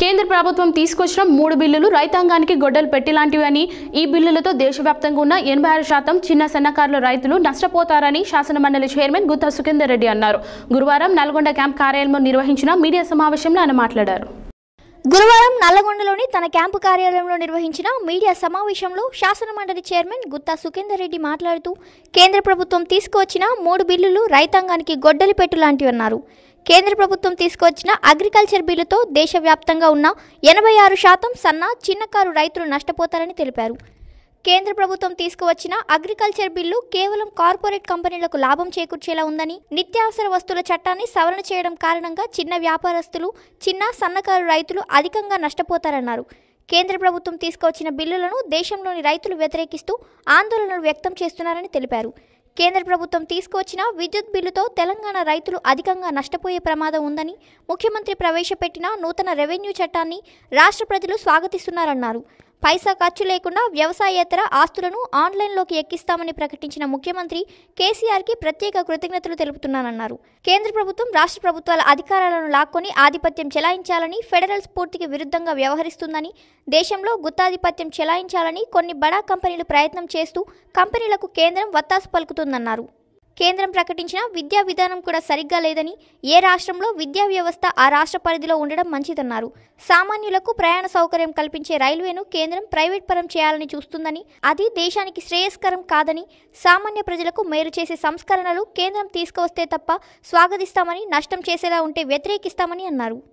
కేంద్ర ప్రభుత్వం తీసుకొచ్చిన మూడు బిల్లులు రైతాంగానికి గొడ్డలు పెట్టిలాంటివి అని ఈ బిల్లులతో దేశవ్యాప్తంగా ఉన్న ఎనభై ఆరు శాతం చిన్న సన్నకారుల రైతులు నష్టపోతారని శాసనమండలి చైర్మన్ గుత్తా సుఖేందర్ రెడ్డి అన్నారు గురువారం నల్గొండ క్యాంప్ కార్యాలయంలో నిర్వహించిన మీడియా సమావేశంలో ఆయన మాట్లాడారు గురువారం నల్లగొండలోని తన క్యాంపు కార్యాలయంలో నిర్వహించిన మీడియా సమావేశంలో శాసనమండలి చైర్మన్ గుత్తా సుఖేందర్ రెడ్డి మాట్లాడుతూ కేంద్ర ప్రభుత్వం తీసుకువచ్చిన మూడు బిల్లులు రైతాంగానికి గొడ్డలి పెట్టు లాంటివన్నారు కేంద్ర ప్రభుత్వం తీసుకువచ్చిన అగ్రికల్చర్ బిల్లుతో దేశవ్యాప్తంగా ఉన్న ఎనభై ఆరు శాతం సన్న చిన్నకారు రైతులు నష్టపోతారని తెలిపారు కేంద్ర ప్రభుత్వం తీసుకువచ్చిన అగ్రికల్చర్ బిల్లు కేవలం కార్పొరేట్ కంపెనీలకు లాభం చేకూర్చేలా ఉందని నిత్యావసర వస్తువుల చట్టాన్ని సవరణ చేయడం కారణంగా చిన్న వ్యాపారస్తులు చిన్న సన్నకారు రైతులు అధికంగా నష్టపోతారన్నారు కేంద్ర ప్రభుత్వం తీసుకువచ్చిన బిల్లులను దేశంలోని రైతులు వ్యతిరేకిస్తూ ఆందోళనలు వ్యక్తం చేస్తున్నారని తెలిపారు కేంద్ర ప్రభుత్వం తీసుకువచ్చిన విద్యుత్ బిల్లుతో తెలంగాణ రైతులు అధికంగా నష్టపోయే ప్రమాదం ఉందని ముఖ్యమంత్రి ప్రవేశపెట్టిన నూతన రెవెన్యూ చట్టాన్ని రాష్ట్ర ప్రజలు స్వాగతిస్తున్నారన్నారు పైసా ఖర్చు లేకుండా వ్యవసాయేతర ఆస్తులను ఆన్లైన్లోకి ఎక్కిస్తామని ప్రకటించిన ముఖ్యమంత్రి కేసీఆర్కి ప్రత్యేక కృతజ్ఞతలు తెలుపుతున్నానన్నారు కేంద్ర ప్రభుత్వం రాష్ట్ర ప్రభుత్వాల అధికారాలను లాక్కొని ఆధిపత్యం చెలాయించాలని ఫెడరల్ స్ఫూర్తికి విరుద్ధంగా వ్యవహరిస్తుందని దేశంలో గుత్తాధిపత్యం చెలాయించాలని కొన్ని బడా కంపెనీలు ప్రయత్నం చేస్తూ కంపెనీలకు కేంద్రం వత్తాసు పలుకుతుందన్నారు కేంద్రం ప్రకటించిన విద్యా విధానం కూడా సరిగ్గా లేదని ఏ రాష్ట్రంలో విద్యా వ్యవస్థ ఆ రాష్ట్ర పరిధిలో ఉండడం మంచిదన్నారు సామాన్యులకు ప్రయాణ సౌకర్యం కల్పించే రైల్వేను కేంద్రం ప్రైవేట్ పరం చేయాలని చూస్తుందని అది దేశానికి శ్రేయస్కరం కాదని సామాన్య ప్రజలకు మేలు చేసే సంస్కరణలు కేంద్రం తీసుకువస్తే తప్ప స్వాగతిస్తామని నష్టం చేసేలా ఉంటే వ్యతిరేకిస్తామని అన్నారు